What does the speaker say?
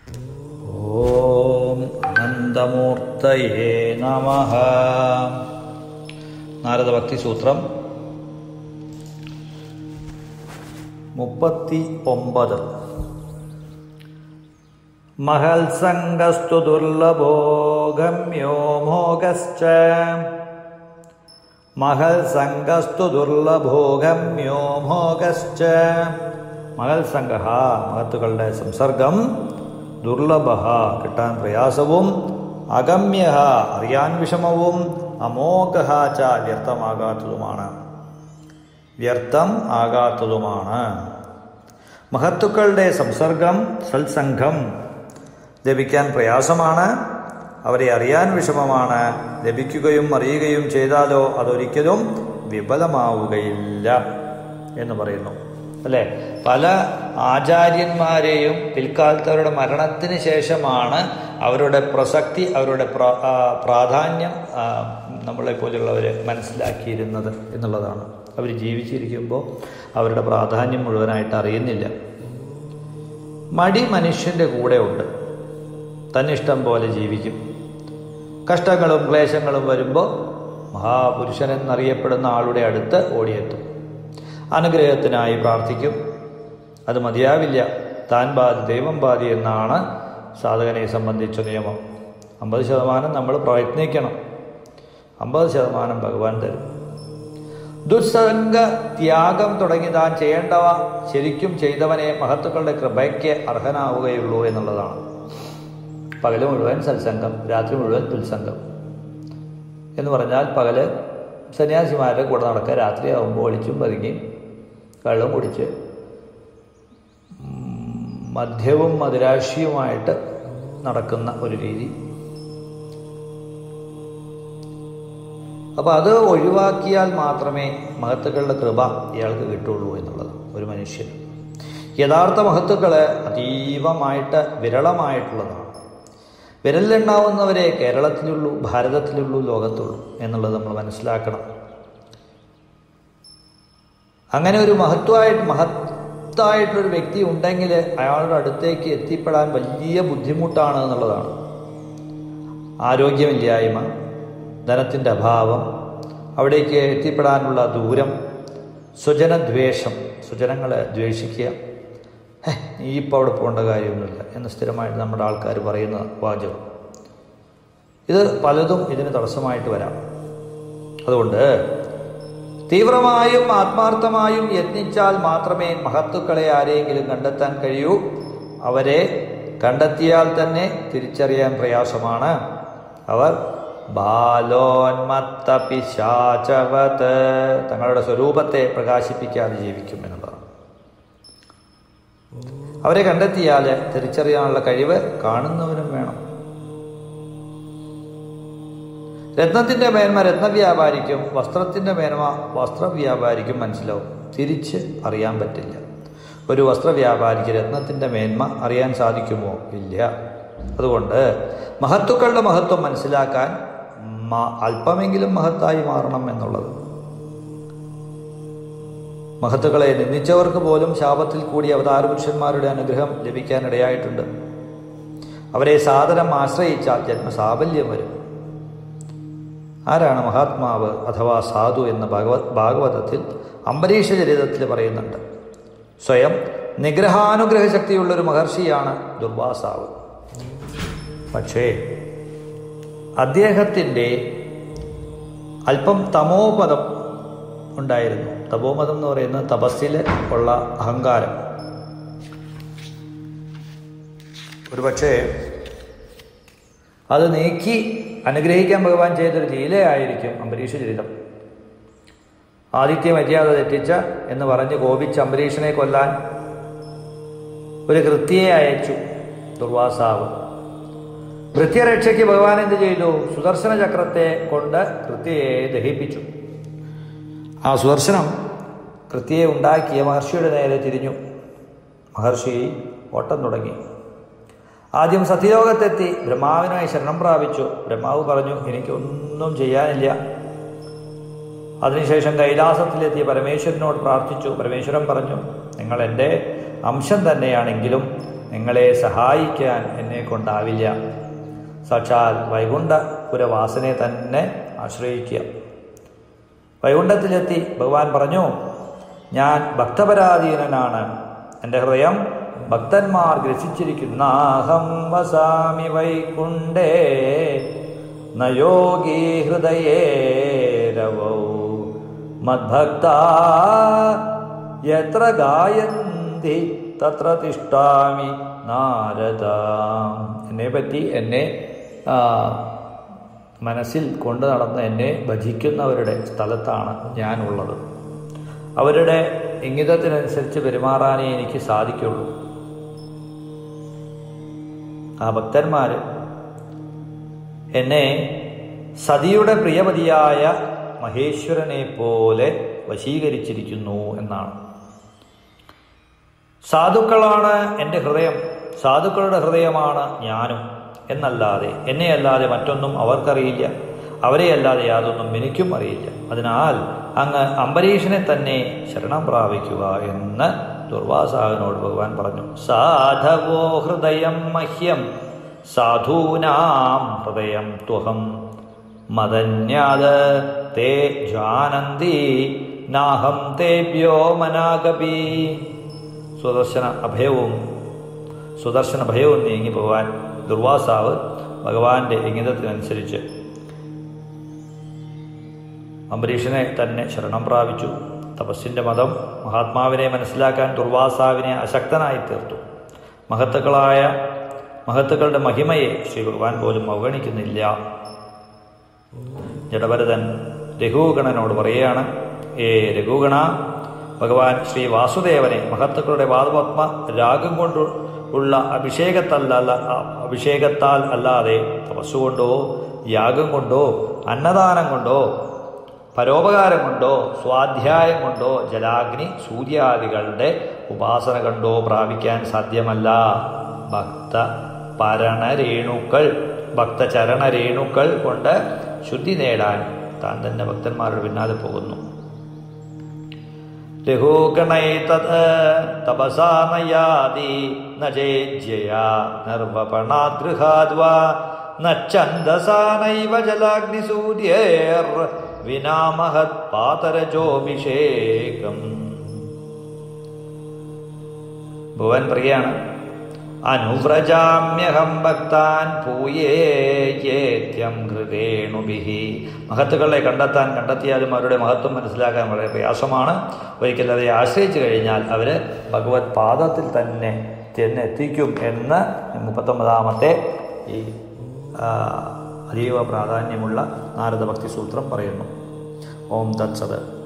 ഓം അനന്തമൂർത്തയേ നമ നാരദഭക്തി സൂത്രം മുപ്പത്തി ഒമ്പത് മഹൽസംഗസ്തു ദുർലഭോ ഗമ്യോ മോഗശ്ച മഹൽസംഗസ്തു ദുർലഭോ ഗമ്യോ മോഗശ്ച മഹൽസംഗ മഹത്തുക്കളുടെ സംസർഗം ദുർലഭ കിട്ടാൻ പ്രയാസവും അഗമ്യ അറിയാൻ വിഷമവും അമോഘ ച വ്യർത്ഥമാകാത്തതുമാണ് വ്യർത്ഥം ആകാത്തതുമാണ് മഹത്തുക്കളുടെ സംസർഗം സത്സംഗം ലഭിക്കാൻ പ്രയാസമാണ് അവരെ അറിയാൻ വിഷമമാണ് ലഭിക്കുകയും അറിയുകയും ചെയ്താലോ അതൊരിക്കലും വിഫലമാവുകയില്ല എന്ന് പറയുന്നു അല്ലേ പല ആചാര്യന്മാരെയും പിൽക്കാലത്ത് അവരുടെ മരണത്തിന് ശേഷമാണ് അവരുടെ പ്രസക്തി അവരുടെ പ്ര- ആ, പ്രാധാന്യം ആ, നമ്മളെ പോലുള്ളവർ മനസ്സിലാക്കിയിരുന്നത് എന്നുള്ളതാണ് അവർ ജീവിച്ചിരിക്കുമ്പോൾ അവരുടെ പ്രാധാന്യം മുഴുവനായിട്ട് അറിയുന്നില്ല മടി മനുഷ്യൻ്റെ കൂടെ ഉണ്ട് തന്നിഷ്ടം പോലെ ജീവിക്കും കഷ്ടങ്ങളും ക്ലേശങ്ങളും വരുമ്പോൾ മഹാപുരുഷൻ എന്നറിയപ്പെടുന്ന ആളുടെ അടുത്ത് ഓടിയെത്തും അനുഗ്രഹത്തിനായി പ്രാർത്ഥിക്കും അത് മതിയാവില്ല താൻ ബാധി ദൈവം ബാധി എന്നാണ് സാധകനെ സംബന്ധിച്ച നിയമം അമ്പത് ശതമാനം നമ്മൾ പ്രയത്നിക്കണം അമ്പത് ശതമാനം ഭഗവാൻ തരും ദുസ്സംഗ ത്യാഗം തുടങ്ങി താൻ ചെയ്യേണ്ടവ ശരിക്കും ചെയ്തവനെ മഹത്തുക്കളുടെ കൃപയ്ക്ക് അർഹനാവുകയുള്ളൂ എന്നുള്ളതാണ് പകല് മുഴുവൻ സത്സംഗം രാത്രി മുഴുവൻ ദുൽസംഗം എന്ന് പറഞ്ഞാൽ പകല് സന്യാസിമാരുടെ കൂടെ നടക്കുക രാത്രിയാകുമ്പോൾ ഒളിച്ചും പതുങ്ങിയും വെള്ളം കുടിച്ച് ഉം, മദ്യവും മധുരാശിയുമായിട്ട് നടക്കുന്ന ഒരു രീതി അപ്പോൾ അത് ഒഴിവാക്കിയാൽ മാത്രമേ മഹത്തുക്കളുടെ കൃപ ഇയാൾക്ക് കിട്ടുള്ളൂ എന്നുള്ളത് ഒരു മനുഷ്യൻ യഥാർത്ഥ മഹത്തുക്കൾ അതീവമായിട്ട് വിരളമായിട്ടുള്ളതാണ് വിരലിലുണ്ടാവുന്നവരെ കേരളത്തിലുള്ളൂ ഭാരതത്തിലുള്ളൂ ലോകത്തുള്ളൂ എന്നുള്ളത് നമ്മൾ മനസ്സിലാക്കണം അങ്ങനെ ഒരു മഹത്വമായിട്ട് മഹത്തായിട്ടൊരു വ്യക്തി ഉണ്ടെങ്കിൽ അയാളുടെ അടുത്തേക്ക് എത്തിപ്പെടാൻ വലിയ ബുദ്ധിമുട്ടാണ് എന്നുള്ളതാണ് ആരോഗ്യമില്ലായ്മ ധനത്തിൻ്റെ അഭാവം അവിടേക്ക് എത്തിപ്പെടാനുള്ള ദൂരം സ്വജനദ്വേഷം സ്വജനങ്ങളെ ദ്വേഷിക്കുക ഹേ നീ ഇപ്പോൾ അവിടെ പോകേണ്ട കാര്യമൊന്നുമില്ല എന്ന് സ്ഥിരമായിട്ട് നമ്മുടെ ആൾക്കാർ പറയുന്ന വാചകം ഇത് പലതും ഇതിന് തടസ്സമായിട്ട് വരാം അതുകൊണ്ട് തീവ്രമായും ആത്മാർത്ഥമായും യത്നിച്ചാൽ മാത്രമേ മഹത്തുക്കളെ ആരെയെങ്കിലും കണ്ടെത്താൻ കഴിയൂ അവരെ കണ്ടെത്തിയാൽ തന്നെ തിരിച്ചറിയാൻ പ്രയാസമാണ് അവർ ബാലോന്മത്ത പിശാചവത് തങ്ങളുടെ സ്വരൂപത്തെ പ്രകാശിപ്പിക്കാതെ ജീവിക്കും എന്നുള്ളതാണ് അവരെ കണ്ടെത്തിയാൽ തിരിച്ചറിയാനുള്ള കഴിവ് കാണുന്നവനും വേണം രത്നത്തിന്റെ മേന്മ രത്നവ്യാപാരിക്കും വസ്ത്രത്തിന്റെ മേന്മ വസ്ത്രവ്യാപാരിക്കും മനസ്സിലാവും തിരിച്ച് അറിയാൻ പറ്റില്ല ഒരു വസ്ത്രവ്യാപാരിക്ക് രത്നത്തിന്റെ മേന്മ അറിയാൻ സാധിക്കുമോ ഇല്ല അതുകൊണ്ട് മഹത്തുക്കളുടെ മഹത്വം മനസ്സിലാക്കാൻ മ- അല്പമെങ്കിലും മഹത്തായി മാറണം എന്നുള്ളത് മഹത്തുക്കളെ നിന്ദിച്ചവർക്ക് പോലും ശാപത്തിൽ കൂടി അവതാര പുരുഷന്മാരുടെ അനുഗ്രഹം ലഭിക്കാനിടയായിട്ടുണ്ട് അവരെ സാദരം ആശ്രയിച്ചാൽ ജന്മസാഫല്യം വരും ആരാണ് മഹാത്മാവ് അഥവാ സാധു എന്ന ഭഗവത് ഭാഗവതത്തിൽ അംബരീഷ ചരിതത്തിൽ പറയുന്നുണ്ട് സ്വയം നിഗ്രഹാനുഗ്രഹ ശക്തിയുള്ള ഒരു മഹർഷിയാണ് ദുർവാസാവ് പക്ഷേ അദ്ദേഹത്തിൻ്റെ അല്പം തമോപദം ഉണ്ടായിരുന്നു തപോമതം എന്ന് പറയുന്നത് തപസ്സിൽ ഉള്ള അഹങ്കാരം ഒരു പക്ഷേ അത് നീക്കി അനുഗ്രഹിക്കാൻ ഭഗവാൻ ചെയ്തൊരു ലീലയായിരിക്കും അംബരീഷ ചരിതം ആദിത്യ മര്യാദ തെറ്റിച്ച എന്ന് പറഞ്ഞ് കോപിച്ച് അംബരീഷനെ കൊല്ലാൻ ഒരു കൃത്യയെ അയച്ചു ദുർവാസാവ് ഭൃത്യരക്ഷയ്ക്ക് ഭഗവാൻ എന്ത് ചെയ്തു സുദർശന ചക്രത്തെ കൊണ്ട് കൃത്യയെ ദഹിപ്പിച്ചു ആ സുദർശനം കൃത്യയെ ഉണ്ടാക്കിയ മഹർഷിയുടെ നേരെ തിരിഞ്ഞു മഹർഷി ഓട്ടം തുടങ്ങി ആദ്യം സത്യലോകത്തെത്തി ബ്രഹ്മാവിനായി ശരണം പ്രാപിച്ചു ബ്രഹ്മാവ് പറഞ്ഞു എനിക്കൊന്നും ചെയ്യാനില്ല അതിനുശേഷം കൈലാസത്തിലെത്തിയ പരമേശ്വരനോട് പ്രാർത്ഥിച്ചു പരമേശ്വരൻ പറഞ്ഞു നിങ്ങൾ എൻ്റെ അംശം തന്നെയാണെങ്കിലും നിങ്ങളെ സഹായിക്കാൻ എന്നെ കൊണ്ടാവില്ല സാക്ഷാൽ വൈകുണ്ഠപുരവാസനെ തന്നെ ആശ്രയിക്കുക വൈകുണ്ഠത്തിലെത്തി ഭഗവാൻ പറഞ്ഞു ഞാൻ ഭക്തപരാധീനനാണ് എൻ്റെ ഹൃദയം ഭക്തന്മാർ ഗ്രസിച്ചിരിക്കുന്ന അഹം വസാമി വൈകുണ്ഠേ നയോഗീ ഹൃദയേ രവൗ മദ്ഭക്ത യത്ര ഗായന്തി തത്ര തിഷ്ടാമി നാരദ എന്നെ പറ്റി എന്നെ ആ, മനസ്സിൽ കൊണ്ടു നടന്ന് എന്നെ ഭജിക്കുന്നവരുടെ സ്ഥലത്താണ് ഞാനുള്ളത് അവരുടെ ഇംഗിതത്തിനനുസരിച്ച് പെരുമാറാനേ എനിക്ക് സാധിക്കുള്ളൂ ആ ഭക്തന്മാർ എന്നെ സതിയുടെ പ്രിയപതിയായ മഹേശ്വരനെ പോലെ വശീകരിച്ചിരിക്കുന്നു എന്നാണ് സാധുക്കളാണ് എൻ്റെ ഹൃദയം സാധുക്കളുടെ ഹൃദയമാണ് ഞാനും എന്നല്ലാതെ എന്നെയല്ലാതെ മറ്റൊന്നും അവർക്കറിയില്ല അവരെയല്ലാതെ യാതൊന്നും എനിക്കും അറിയില്ല അതിനാൽ അങ്ങ് അംബരീഷനെ തന്നെ ശരണം പ്രാപിക്കുക എന്ന് ദുർവാസാവിനോട് ഭഗവാൻ പറഞ്ഞു സാധവോ ഹൃദയം മഹ്യം സാധൂനാം ഹൃദയം ത്വഹം മദന്യാത് തേ ജാനന്തി നാഹം തേഭ്യോ മനാകപി സുദർശന അഭയവും സുദർശന ഭയവും നീങ്ങി ഭഗവാൻ ദുർവാസാവ് ഭഗവാന്റെ ഇംഗിതത്തിനനുസരിച്ച് അംബരീഷനെ തന്നെ ശരണം പ്രാപിച്ചു തപസ്സിൻ്റെ മതം മഹാത്മാവിനെ മനസ്സിലാക്കാൻ ദുർവാസാവിനെ അശക്തനായി തീർത്തു മഹത്തുക്കളായ മഹത്തുക്കളുടെ മഹിമയെ ശ്രീ ഭഗവാൻ പോലും അവഗണിക്കുന്നില്ല ജഡഭരതൻ രഘുഗണനോട് പറയുകയാണ് ഏ രഘുഗണ ഭഗവാൻ ശ്രീ വാസുദേവനെ മഹത്തുക്കളുടെ വാദപത്മ രാഗം കൊണ്ട് ഉള്ള അഭിഷേകത്തല്ല അഭിഷേകത്താൽ അല്ലാതെ തപസ്സുകൊണ്ടോ യാഗം കൊണ്ടോ അന്നദാനം കൊണ്ടോ പരോപകാരം കൊണ്ടോ സ്വാധ്യായം കൊണ്ടോ ജലാഗ്നി സൂര്യാദികളുടെ ഉപാസന കണ്ടോ പ്രാപിക്കാൻ സാധ്യമല്ല ഭക്ത പരണരേണുക്കൾ ഭക്തചരണരേണുക്കൾ കൊണ്ട് ശുദ്ധി നേടാൻ താൻ തന്നെ ഭക്തന്മാരുടെ പിന്നാലെ പോകുന്നു ലഘൂഗണൈ തത് തപസാ നയാതി നേജ്യയാ നിർവപണാദൃഹാദ്വാ നന്ദസാ നൈവ ജലാഗ്നിസൂര്യേർ വിനാ മഹത് പാതരജോഭിഷേകം ഭുവൻ പറയാണ് അനുവ്രജാമ്യഹം ഭക്താൻ പൂയേത്യം ഹൃദേണുഭിഹി മഹത്തുക്കളെ കണ്ടെത്താൻ കണ്ടെത്തിയാലും അവരുടെ മഹത്വം മനസ്സിലാക്കാൻ വളരെ പ്രയാസമാണ് ഒരിക്കൽ അവരെ ആശ്രയിച്ചു കഴിഞ്ഞാൽ അവർ ഭഗവത് പാദത്തിൽ തന്നെ ചെന്നെത്തിക്കും എന്ന് മുപ്പത്തൊമ്പതാമത്തെ ഈ ആ, അതീവ പ്രാധാന്യമുള്ള നാരദഭക്തി സൂത്രം പറയുന്നു ഓം തത്സത്